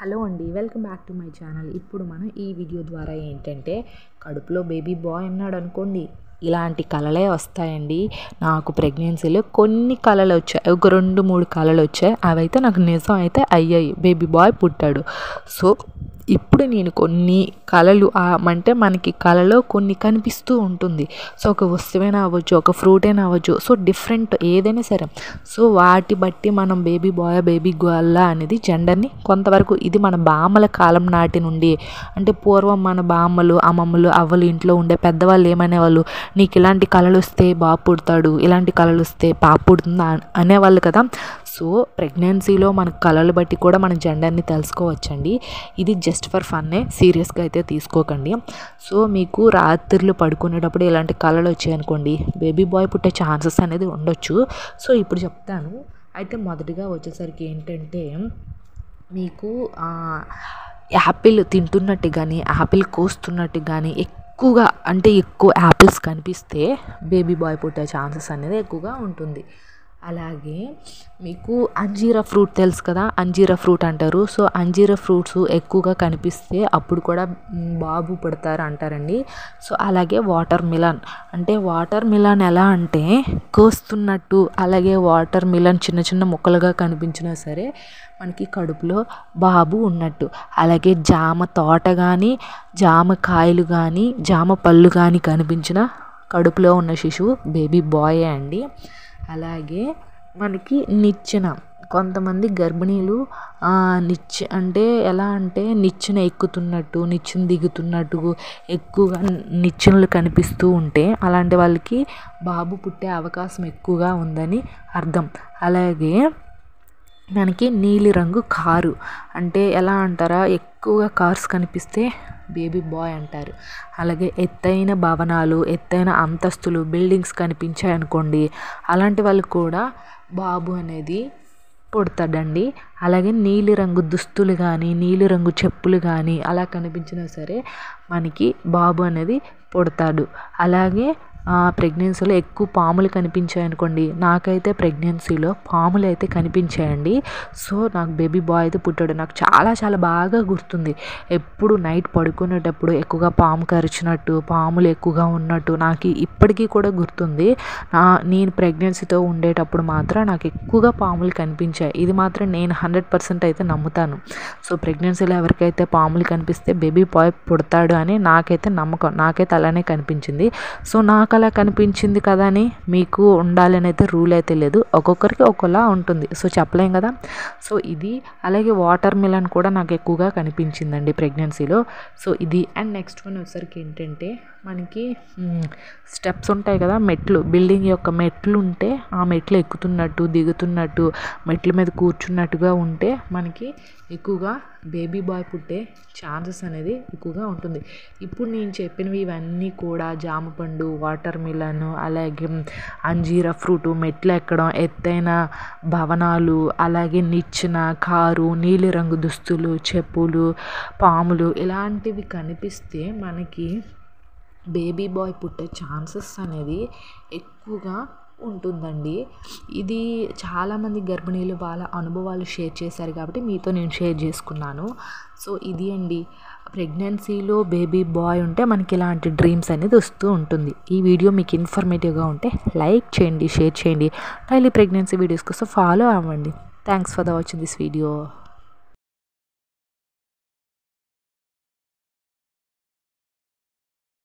hello అండి welcome back to my channel ఇప్పుడు మనం ఈ వీడియో ద్వారా ఏంటంటే కడుపులో బేబీ బాయ్ ఉన్నాడు అనుకోండి ఇలాంటి కళలే వస్తాయండి నాకు ప్రెగ్నెన్సీలో కొన్ని కళలు వచ్చాయి ఒక రెండు మూడు కళలు వచ్చాయి అవైతే నాకు నిజం అయితే అయ్యాయి బేబీ బాయ్ పుట్టాడు సో ఇప్పుడు నేను కొన్ని కళలు అంటే మనకి కళలో కొన్ని కనిపిస్తూ ఉంటుంది సో ఒక వస్తువైనా అవ్వచ్చు ఒక ఫ్రూట్ అయినా అవ్వచ్చు సో డిఫరెంట్ ఏదైనా సరే సో వాటి బట్టి మనం బేబీ బాయ్ బేబీ గర్ల్ అనేది జెండర్ని కొంతవరకు ఇది మన బామ్మల కాలం నాటి నుండి అంటే పూర్వం మన బామ్మలు అమ్మమ్మలు అవ్వలు ఇంట్లో ఉండే పెద్దవాళ్ళు ఏమనేవాళ్ళు నీకు ఇలాంటి కళలు వస్తే బాబు పుడతాడు ఇలాంటి కళలు వస్తే పాప పుడుతుందా అనేవాళ్ళు కదా సో ప్రెగ్నెన్సీలో మన కళలు బట్టి కూడా మన జెండర్ని తెలుసుకోవచ్చండి ఇది జస్ట్ ఫర్ ఫన్నే సీరియస్గా అయితే తీసుకోకండి సో మీకు రాత్రులు పడుకునేటప్పుడు ఇలాంటి కళలు వచ్చాయనుకోండి బేబీ బాయ్ పుట్టే ఛాన్సెస్ అనేది ఉండొచ్చు సో ఇప్పుడు చెప్తాను అయితే మొదటిగా వచ్చేసరికి ఏంటంటే మీకు యాపిల్ తింటున్నట్టు కానీ యాపిల్ కోస్తున్నట్టు కానీ ఎక్కువగా అంటే ఎక్కువ యాపిల్స్ కనిపిస్తే బేబీ బాయ్ పుట్టే ఛాన్సెస్ అనేది ఎక్కువగా ఉంటుంది అలాగే మీకు అంజీరా ఫ్రూట్ తెలుసు కదా అంజీరా ఫ్రూట్ అంటారు సో అంజీరా ఫ్రూట్స్ ఎక్కువగా కనిపిస్తే అప్పుడు కూడా బాబు పుడతారు అంటారండి సో అలాగే వాటర్ మిలన్ అంటే వాటర్ మిలన్ ఎలా అంటే కోస్తున్నట్టు అలాగే వాటర్ మిలన్ చిన్న చిన్న ముక్కలుగా కనిపించినా సరే మనకి కడుపులో బాబు ఉన్నట్టు అలాగే జామ తోట కానీ జామ కాయలు కానీ జామ పళ్ళు కానీ కనిపించిన కడుపులో ఉన్న శిశువు బేబీ బాయే అండి అలాగే మనకి నిచ్చెన కొంతమంది గర్భిణీలు నిచ్చ అంటే ఎలా అంటే నిచ్చెన ఎక్కుతున్నట్టు నిచ్చెన దిగుతున్నట్టు ఎక్కువగా నిచ్చెనలు కనిపిస్తూ ఉంటే అలాంటి వాళ్ళకి బాబు పుట్టే అవకాశం ఎక్కువగా ఉందని అర్థం అలాగే మనకి నీలిరంగు కారు అంటే ఎలా అంటారా ఎక్కువగా కార్స్ కనిపిస్తే బేబీ బాయ్ అంటారు అలాగే ఎత్తైన భవనాలు ఎత్తైన అంతస్తులు బిల్డింగ్స్ కనిపించాయి అనుకోండి అలాంటి వాళ్ళకి కూడా బాబు అనేది పుడతాడండి అలాగే నీలిరంగు దుస్తులు కానీ నీలిరంగు చెప్పులు కానీ అలా కనిపించినా సరే మనకి బాబు అనేది పుడతాడు అలాగే ప్రెగ్నెన్సీలో ఎక్కువ పాములు కనిపించాయి అనుకోండి నాకైతే ప్రెగ్నెన్సీలో పాములు అయితే కనిపించాయండి సో నాకు బేబీ బాయ్ అయితే పుట్టాడు నాకు చాలా చాలా బాగా గుర్తుంది ఎప్పుడు నైట్ పడుకునేటప్పుడు ఎక్కువగా పాము కరిచినట్టు పాములు ఎక్కువగా ఉన్నట్టు నాకు ఇప్పటికీ కూడా గుర్తుంది నా నేను ప్రెగ్నెన్సీతో ఉండేటప్పుడు మాత్రం నాకు ఎక్కువగా పాములు కనిపించాయి ఇది మాత్రం నేను హండ్రెడ్ పర్సెంట్ అయితే నమ్ముతాను సో ప్రెగ్నెన్సీలో ఎవరికైతే పాములు కనిపిస్తే బేబీ బాయ్ పుడతాడు అని నాకైతే నమ్మకం నాకైతే అలానే కనిపించింది సో నాకు నాకు అలా కనిపించింది కదా అని మీకు ఉండాలని అయితే రూల్ అయితే లేదు ఒక్కొక్కరికి ఒక్కోలా ఉంటుంది సో చెప్పలేం కదా సో ఇది అలాగే వాటర్ మిలన్ కూడా నాకు ఎక్కువగా కనిపించిందండి ప్రెగ్నెన్సీలో సో ఇది అండ్ నెక్స్ట్ వన్ వచ్చేసరికి ఏంటంటే మనకి స్టెప్స్ ఉంటాయి కదా మెట్లు బిల్డింగ్ యొక్క మెట్లు ఉంటే ఆ మెట్లు ఎక్కుతున్నట్టు దిగుతున్నట్టు మెట్ల మీద కూర్చున్నట్టుగా ఉంటే మనకి ఎక్కువగా బేబీ బాయ్ పుట్టే ఛాన్సెస్ అనేది ఎక్కువగా ఉంటుంది ఇప్పుడు నేను చెప్పినవి ఇవన్నీ కూడా జామపండు వాటర్ మిలన్ అలాగే అంజీరా ఫ్రూట్ మెట్లు ఎక్కడం ఎత్తైన భవనాలు అలాగే నిచ్చెన కారు నీలిరంగు దుస్తులు చెప్పులు పాములు ఇలాంటివి కనిపిస్తే మనకి బేబీ బాయ్ పుట్టే ఛాన్సెస్ అనేది ఎక్కువగా ఉంటుందండి ఇది చాలామంది గర్భిణీలు వాళ్ళ అనుభవాలు షేర్ చేశారు కాబట్టి మీతో నేను షేర్ చేసుకున్నాను సో ఇది అండి ప్రెగ్నెన్సీలో బేబీ బాయ్ ఉంటే మనకి ఇలాంటి డ్రీమ్స్ అనేది వస్తూ ఉంటుంది ఈ వీడియో మీకు ఇన్ఫర్మేటివ్గా ఉంటే లైక్ చేయండి షేర్ చేయండి డైలీ ప్రెగ్నెన్సీ వీడియోస్ కోసం ఫాలో అవ్వండి thanks for the watching this video